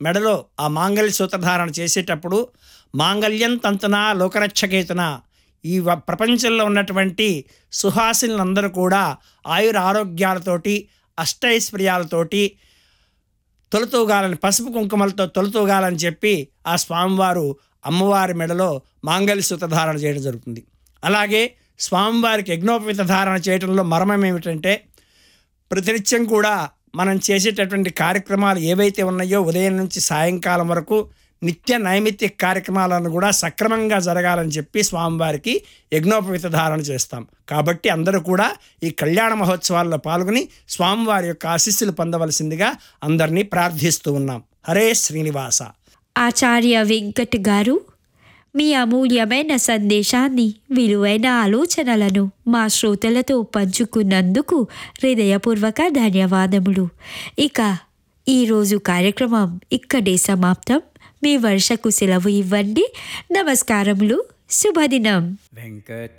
మెడలో ఆ మాంగళ్య సూత్రధారణ చేసేటప్పుడు మాంగళ్యం తంతున లోకరక్షకేతున ఈ వ- ప్రపంచంలో ఉన్నటువంటి సుహాసినులందరూ కూడా ఆయుర ఆరోగ్యాలతోటి అష్టైశ్వర్యాలతోటి తొలతూగాలని పసుపు కుంకుమలతో తొలతూగాలని చెప్పి ఆ స్వామివారు అమ్మవారి మెడలో మాంగళ్య సూత్రధారణ చేయడం జరుగుతుంది అలాగే స్వామివారికి యజ్ఞోపవిత ధారణ చేయడంలో మర్మం ఏమిటంటే ప్రతినిత్యం కూడా మనం చేసేటటువంటి కార్యక్రమాలు ఏవైతే ఉన్నాయో ఉదయం నుంచి సాయంకాలం వరకు నిత్య నైమిత్య కార్యక్రమాలను కూడా సక్రమంగా జరగాలని చెప్పి స్వామివారికి యజ్ఞోపవిత ధారణ చేస్తాం కాబట్టి అందరూ కూడా ఈ కళ్యాణ మహోత్సవాల్లో పాల్గొని స్వామివారి యొక్క ఆశీస్సులు పొందవలసిందిగా అందరినీ ప్రార్థిస్తూ ఉన్నాం హరే శ్రీనివాస ఆచార్య వెంకట్ గారు మీ అమూల్యమైన సందేశాన్ని విలువైన ఆలోచనలను మా శ్రోతలతో పంచుకున్నందుకు హృదయపూర్వక ధన్యవాదములు ఇక ఈరోజు కార్యక్రమం ఇక్కడే సమాప్తం మీ వర్షకు సెలవు ఇవ్వండి నమస్కారములు శుభదినం వెంకట